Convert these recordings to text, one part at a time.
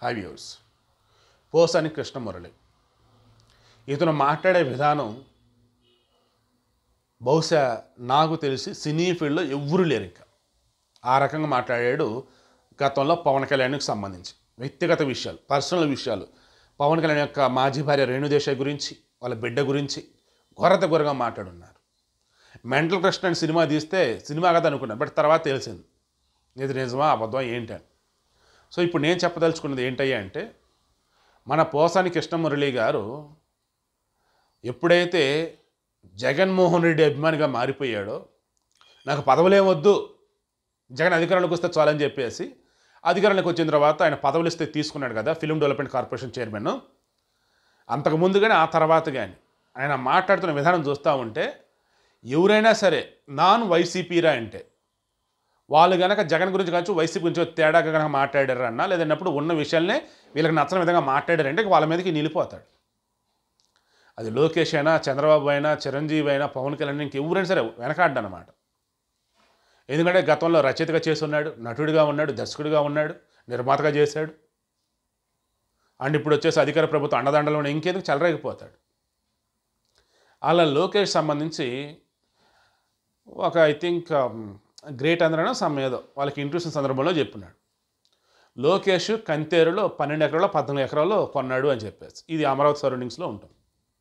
high viewers Posani Krishna Murali ఇతను మాట్లాడే విధానం బహుశా నాకు తెలిసి సినీ ఫీల్డ్లో ఎవ్వరూ లేరు ఇంకా ఆ రకంగా మాట్లాడాడు గతంలో పవన్ కళ్యాణ్కి సంబంధించి వ్యక్తిగత విషయాలు పర్సనల్ విషయాలు పవన్ కళ్యాణ్ యొక్క మాజీ భార్య రేణుదేశాయ్ గురించి వాళ్ళ బిడ్డ గురించి ఘోరత ఘోరగా మాట్లాడున్నారు మెంటల్ కృష్ణ అని సినిమా తీస్తే సినిమా కదా అనుకున్నాను బట్ తర్వాత తెలిసింది ఇది నిజమా అబద్ధమా ఏంటి అని సో ఇప్పుడు నేను చెప్పదలుచుకున్నది ఏంటయ్యా అంటే మన పోసాని కృష్ణమురళి గారు ఎప్పుడైతే జగన్మోహన్ రెడ్డి అభిమానిగా మారిపోయాడో నాకు పదవులేం వద్దు జగన్ అధికారంలోకి వస్తే చాలని చెప్పేసి అధికారంలోకి వచ్చిన తర్వాత ఆయన పదవులు ఇస్తే తీసుకున్నాడు కదా ఫిలిం డెవలప్మెంట్ కార్పొరేషన్ చైర్మన్ అంతకు ముందు కానీ ఆ తర్వాత కానీ ఆయన మాట్లాడుతున్న విధానం చూస్తూ ఉంటే ఎవరైనా సరే నాన్ వైసీపీరా అంటే వాళ్ళు కనుక జగన్ గురించి కావచ్చు వైసీపీ గురించి తేడాగా కనుక మాట్లాడారు అన్నా లేదన్నప్పుడు ఉన్న విషయాలనే వీళ్ళకి నచ్చని విధంగా మాట్లాడారంటే వాళ్ళ మీదకి నిలిపోతాడు అది లోకేష్ అయినా చంద్రబాబు అయినా చిరంజీవి అయినా పవన్ కళ్యాణ్ ఇంకెవరైనా సరే వెనకాడ్డనమాట ఎందుకంటే గతంలో రచయితగా చేసి ఉన్నాడు నటుడిగా ఉన్నాడు దర్శకుడిగా ఉన్నాడు నిర్మాతగా చేశాడు అండ్ ఇప్పుడు వచ్చేసి అధికార ప్రభుత్వం అండదండలో ఉన్న ఇంకేందుకు చెలరేగిపోతాడు అలా లోకేష్ సంబంధించి ఒక ఐ థింక్ గ్రేట్ అందరనో సమ్ ఏదో వాళ్ళకి ఇంట్రెస్ట్ సందర్భంలో చెప్పున్నాడు లోకేష్ కంతేరులో పన్నెండు ఎకరాల్లో పద్నాలుగు ఎకరాల్లో కొన్నాడు అని చెప్పేసి ఇది అమరావతి సరౌండింగ్స్లో ఉంటుంది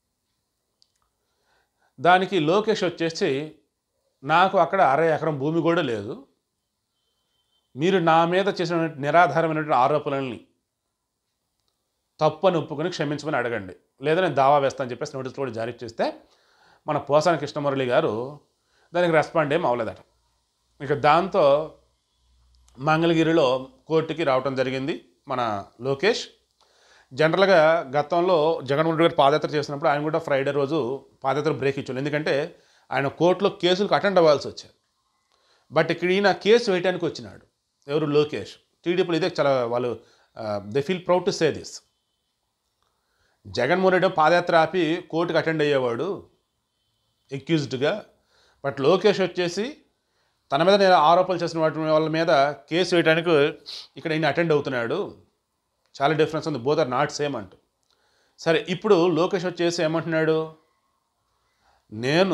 దానికి లోకేష్ వచ్చేసి నాకు అక్కడ అర ఎకరం భూమి కూడా లేదు మీరు నా మీద చేసిన నిరాధారమైనటువంటి ఆరోపణల్ని తప్పని ఒప్పుకొని క్షమించమని అడగండి లేదా నేను దావా వేస్తానని చెప్పేసి నోటీస్ కూడా జారీ చేస్తే మన పోసాని కృష్ణమురళి గారు దానికి రెస్పాండ్ ఏం అవ్వలేదట ఇక దాంతో మంగళగిరిలో కోర్టుకి రావటం జరిగింది మన లోకేష్ జనరల్గా గతంలో జగన్మోహన్ రెడ్డి గారు పాదయాత్ర చేసినప్పుడు ఆయన కూడా ఫ్రైడే రోజు పాదయాత్ర బ్రేక్ ఇచ్చాడు ఎందుకంటే ఆయన కోర్టులో కేసులకు అటెండ్ అవ్వాల్సి వచ్చారు బట్ ఇక్కడ ఈయన కేసు వేయడానికి వచ్చినాడు ఎవరు లోకేష్ టీడీపీలు ఇదే చాలా వాళ్ళు they feel proud to say this Jaganmohan Reddy పాదయాత్ర ఆపి కోర్టుకు అటెండ్ అయ్యేవాడు ఎక్యూజ్డ్గా బట్ లోకేష్ వచ్చేసి తన మీద నేను ఆరోపణలు చేసిన వాటి వాళ్ళ మీద కేసు వేయడానికి ఇక్కడ ఈయన అటెండ్ అవుతున్నాడు చాలా డిఫరెన్స్ ఉంది బోత్ ఆర్ నాట్ సేమ్ అంటూ సరే ఇప్పుడు లోకేష్ వచ్చేసి ఏమంటున్నాడు నేను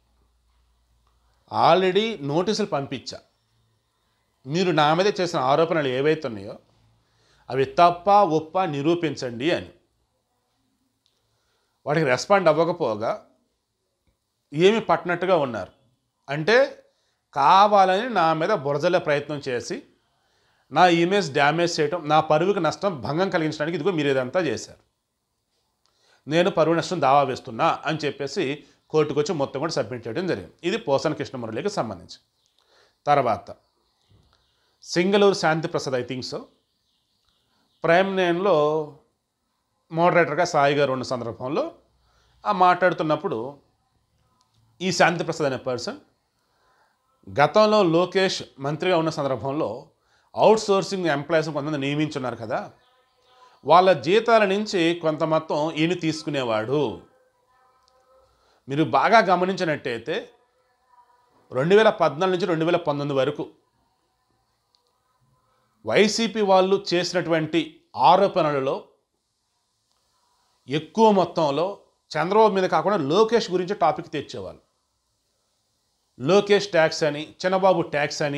ఆల్రెడీ నోటీసులు పంపించా మీరు నా మీద చేసిన ఆరోపణలు ఏవైతే ఉన్నాయో అవి తప్ప ఒప్ప నిరూపించండి అని వాటికి రెస్పాండ్ అవ్వకపోగా ఏమి పట్టినట్టుగా ఉన్నారు అంటే కావాలని నా మీద బురజలే ప్రయత్నం చేసి నా ఇమేజ్ డ్యామేజ్ చేయటం నా పరువుకి నష్టం భంగం కలిగించడానికి ఇదిగో మీరు ఇదంతా చేశారు నేను పరువు నష్టం దావా వేస్తున్నా అని చెప్పేసి కోర్టుకు వచ్చి మొత్తం కూడా సబ్మిట్ చేయడం జరిగింది ఇది పోసన కృష్ణమురళికి సంబంధించి తర్వాత Singaluru Shanti Prasad I think so prime నేన్లో మోడరేటర్గా సాయి గారు ఉన్న సందర్భంలో ఆ మాట్లాడుతున్నప్పుడు ఈ శాంతి ప్రసాద్ అనే పర్సన్ గతంలో లోకేష్ మంత్రిగా ఉన్న సందర్భంలో అవుట్ సోర్సింగ్ ఎంప్లాయీస్ కొంతమంది నియమించున్నారు కదా వాళ్ళ జీతాల నుంచి కొంత మొత్తం ఈయన తీసుకునేవాడు మీరు బాగా గమనించినట్టయితే రెండు వేల పద్నాలుగు నుంచి రెండు వేల పంతొమ్మిది వరకు వైసీపీ వాళ్ళు చేసినటువంటి ఆరోపణలలో ఎక్కువ మొత్తంలో చంద్రబాబు మీద కాకుండా లోకేష్ గురించి టాపిక్ తెచ్చేవాళ్ళు లోకేష్ ట్యాక్స్ అని చిన్నబాబు ట్యాక్స్ అని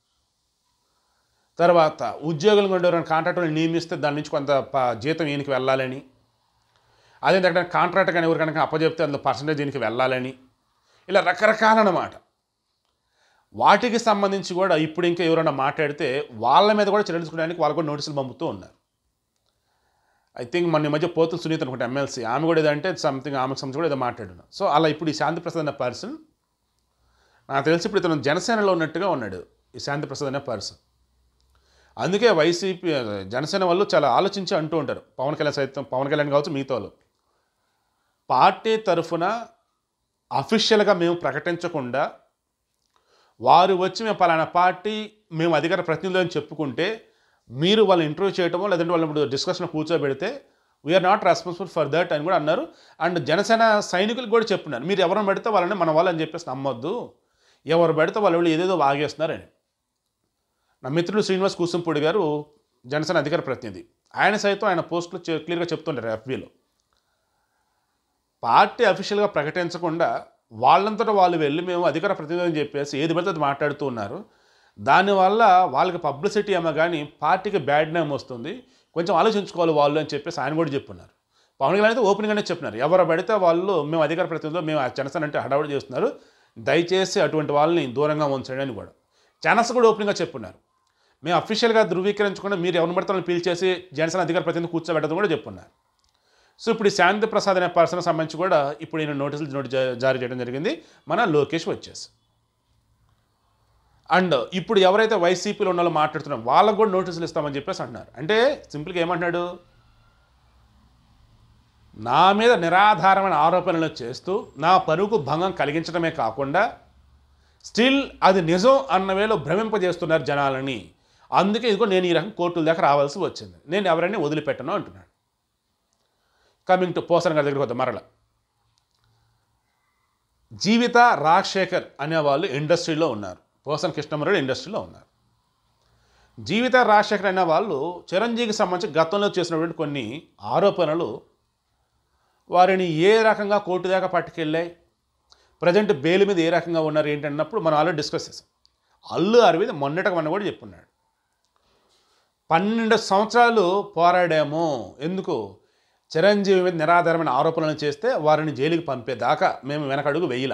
తర్వాత ఉద్యోగులు ఉండేవారిని కాంట్రాక్టర్ని నియమిస్తే దాని నుంచి కొంత ప- జీతం ఈయనకి వెళ్ళాలని అదే దగ్గర కాంట్రాక్ట్ కానీ ఎవరికైనా అప్పచెప్తే అందులో పర్సంటేజ్ దీనికి వెళ్ళాలని ఇలా రకరకాలన్నమాట వాటికి సంబంధించి కూడా ఇప్పుడు ఇంకా ఎవరైనా మాట్లాడితే వాళ్ళ మీద కూడా చర్యలు తీసుకోవడానికి వాళ్ళు కూడా నోటీసులు పంపుతూ ఉన్నారు ఐ థింక్ మన ఈ మధ్య పోతులు సునీత అనుకుంటే ఎమ్మెల్సీ ఆమె కూడా ఏదంటే సంథింగ్ ఆమెకు సంబంధించి కూడా ఏదో మాట్లాడినా సో అలా ఇప్పుడు ఈ శాంతి ప్రసాద్ అనే పర్సన్ నాకు తెలిసి ఇప్పుడు ఇతను జనసేనలో ఉన్నట్టుగా ఉన్నాడు ఈ శాంతి ప్రసాద్ అనే పర్సన్ అందుకే వైసీపీ జనసేన వాళ్ళు చాలా ఆలోచించి అంటూ ఉంటారు పవన్ కళ్యాణ్ సైతం పవన్ కళ్యాణ్ కావచ్చు మిగతా వాళ్ళు పార్టీ తరఫున అఫీషియల్గా మేము ప్రకటించకుండా వారు వచ్చి మేము పలానా పార్టీ మేము అధికార ప్రతినిధులు అని చెప్పుకుంటే మీరు వాళ్ళని ఇంటర్వ్యూ చేయటమో లేదంటే వాళ్ళని ఇప్పుడు డిస్కషన్ కూర్చోబెడితే we're not responsible for that అని కూడా అన్నారు అండ్ జనసేన సైనికులకు కూడా చెప్పున్నారు మీరు ఎవరిని పెడితే వాళ్ళని మన వాళ్ళని చెప్పేసి నమ్మొద్దు ఎవరు పెడితే వాళ్ళు వీళ్ళు ఏదేదో వాగేస్తున్నారని నా మిత్రుడు శ్రీనివాస్ కూసంపూడి గారు జనసేన అధికార ప్రతినిధి ఆయన సైతం ఆయన పోస్టులు చె- క్లియర్గా చెప్తుంటారు ఎఫ్బీలో పార్టీ అఫీషియల్గా ప్రకటించకుండా వాళ్ళంతటా వాళ్ళు వెళ్ళి మేము అధికార ప్రతినిధి అని చెప్పేసి ఏది పడితే అది మాట్లాడుతూ ఉన్నారు దానివల్ల వాళ్ళకి పబ్లిసిటీ ఏమో కానీ పార్టీకి బ్యాడ్ నేమ్ వస్తుంది కొంచెం ఆలోచించుకోవాలి వాళ్ళు అని చెప్పేసి ఆయన కూడా చెప్పున్నారు పవన్ కళ్యాణ్ అయితే ఓపెన్గానే చెప్పినారు ఎవరు పడితే వాళ్ళు మేము అధికార ప్రతినిధులు మేము జనసేన అంటే హడావుడి చేస్తున్నారు దయచేసి అటువంటి వాళ్ళని దూరంగా ఉంచండి అని కూడా జనస కూడా ఓపెన్గా చెప్పున్నారు మేము అఫీషియల్గా ధృవీకరించకుండా మీరు ఎవరిని పడితే వాళ్ళని పిలిచేసి జనసేన అధికార ప్రతినిధి కూర్చోబెట్టడం కూడా చెప్పున్నారు సో ఇప్పుడు ఈ శాంతి ప్రసాద్ అనే పర్సన్ సంబంధించి కూడా ఇప్పుడు ఈయన నోటీసులు నోటి జా- జారీ చేయడం జరిగింది మన లోకేష్ వచ్చేసి అండ్ ఇప్పుడు ఎవరైతే వైసీపీలో ఉన్న వాళ్ళు మాట్లాడుతున్నారో వాళ్ళకు కూడా నోటీసులు ఇస్తామని చెప్పేసి అంటున్నారు అంటే సింపుల్గా ఏమంటున్నాడు నా మీద నిరాధారమైన ఆరోపణలు చేస్తూ నా పరువుకు భంగం కలిగించడమే కాకుండా స్టిల్ అది నిజం అన్న వేలో భ్రమింపజేస్తున్నారు జనాలని అందుకే ఇదిగో నేను ఈ రకం కోర్టుల దాకా రావాల్సి వచ్చింది నేను ఎవరైనా వదిలిపెట్టను అంటున్నాడు కమింగ్ టు పోసన్ గారి దగ్గరికి వద్దాం మరల జీవిత రాజశేఖర్ అనేవాళ్ళు ఇండస్ట్రీలో ఉన్నారు పోసన్ కృష్ణమరెడ్డి ఇండస్ట్రీలో ఉన్నారు జీవిత రాజశేఖర్ అనే వాళ్ళు చిరంజీవికి సంబంధించి గతంలో చేసినటువంటి కొన్ని ఆరోపణలు వారిని ఏ రకంగా కోర్టు దాకా పట్టుకెళ్ళాయి ప్రజెంట్ బెయిల్ మీద ఏ రకంగా ఉన్నారు ఏంటన్నప్పుడు మనం ఆల్రెడీ డిస్కస్ చేసాం అల్లు అరవింద్ మొన్నటకు మొన్న కూడా చెప్పున్నాడు పన్నెండు సంవత్సరాలు పోరాడాము ఎందుకు చిరంజీవి మీద నిరాధారమైన ఆరోపణలు చేస్తే వారిని జైలుకి పంపేదాకా మేము వెనకడుగు వెయ్యలా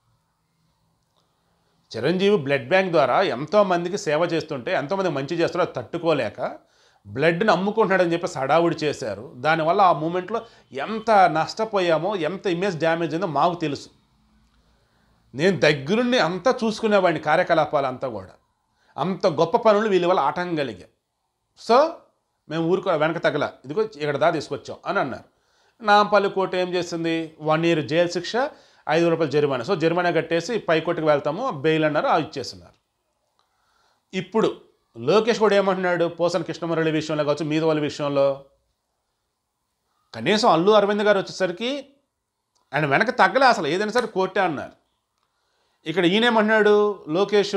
చిరంజీవి బ్లడ్ బ్యాంక్ ద్వారా ఎంతోమందికి సేవ చేస్తుంటే ఎంతోమంది మంచి చేస్తారో అది తట్టుకోలేక బ్లడ్ని అమ్ముకుంటున్నాడని చెప్పి హడావుడి చేశారు దానివల్ల ఆ మూమెంట్లో ఎంత నష్టపోయామో ఎంత ఇమేజ్ డ్యామేజ్ అయిందో మాకు తెలుసు నేను దగ్గరుండి అంతా చూసుకునేవాడిని కార్యకలాపాలు అంతా కూడా అంత గొప్ప పనులు వీళ్ళ వల్ల ఆటంకం కలిగాయి సో మేము ఊరుకో వెనక తగల ఇదిగో ఇక్కడ దా తీసుకొచ్చాం అని అన్నారు నాంపల్లి కోర్టు ఏం చేసింది వన్ ఇయర్ జైలు శిక్ష ఐదు రూపాయలు జరిమానా సో జరిమానా కట్టేసి పై కోర్టుకు వెళ్తాము బెయిల్ అన్నారు ఆ ఇచ్చేస్తున్నారు ఇప్పుడు లోకేష్ కూడా ఏమంటున్నాడు పోసన్ కృష్ణమురళి విషయంలో కావచ్చు మీద వాళ్ళ విషయంలో కనీసం అల్లు అరవింద్ గారు వచ్చేసరికి ఆయన వెనక తగ్గలే అసలు ఏదైనా సరే కోర్టే అన్నారు ఇక్కడ ఈయనేమన్నాడు లోకేష్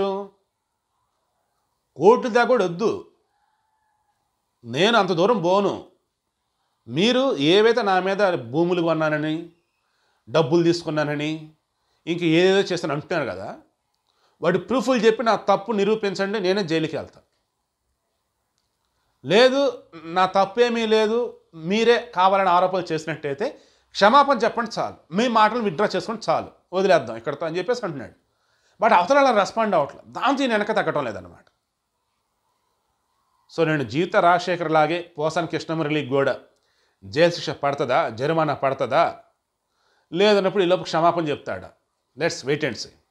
కోర్టు దాకా కూడా వద్దు నేను అంత దూరం పోను మీరు ఏవైతే నా మీద భూములు కొన్నానని డబ్బులు తీసుకున్నానని ఇంక ఏదేదో చేస్తాను అంటున్నారు కదా వాడి ప్రూఫ్లు చెప్పి నా తప్పు నిరూపించండి నేనే జైలుకి వెళ్తాను లేదు నా తప్పేమీ లేదు మీరే కావాలని ఆరోపణలు చేసినట్టయితే క్షమాపణ చెప్పండి చాలు మీ మాటలు విత్డ్రా చేసుకొని చాలు వదిలేద్దాం ఇక్కడతో అని చెప్పేసి అంటున్నాడు బట్ అవతల అలా రెస్పాండ్ అవ్వట్లేదు దాంతో ఈయన వెనక తగ్గటం లేదన్నమాట సో నేను జీవిత రాజశేఖర్ లాగే పోసాన్ కృష్ణమురళికి కూడా జైలు శిక్ష పడుతుందా జరిమానా పడుతుందా లేదన్నప్పుడు ఈ లోపు క్షమాపణ చెప్తాడా లెట్స్ వెయిట్ అండ్ సీ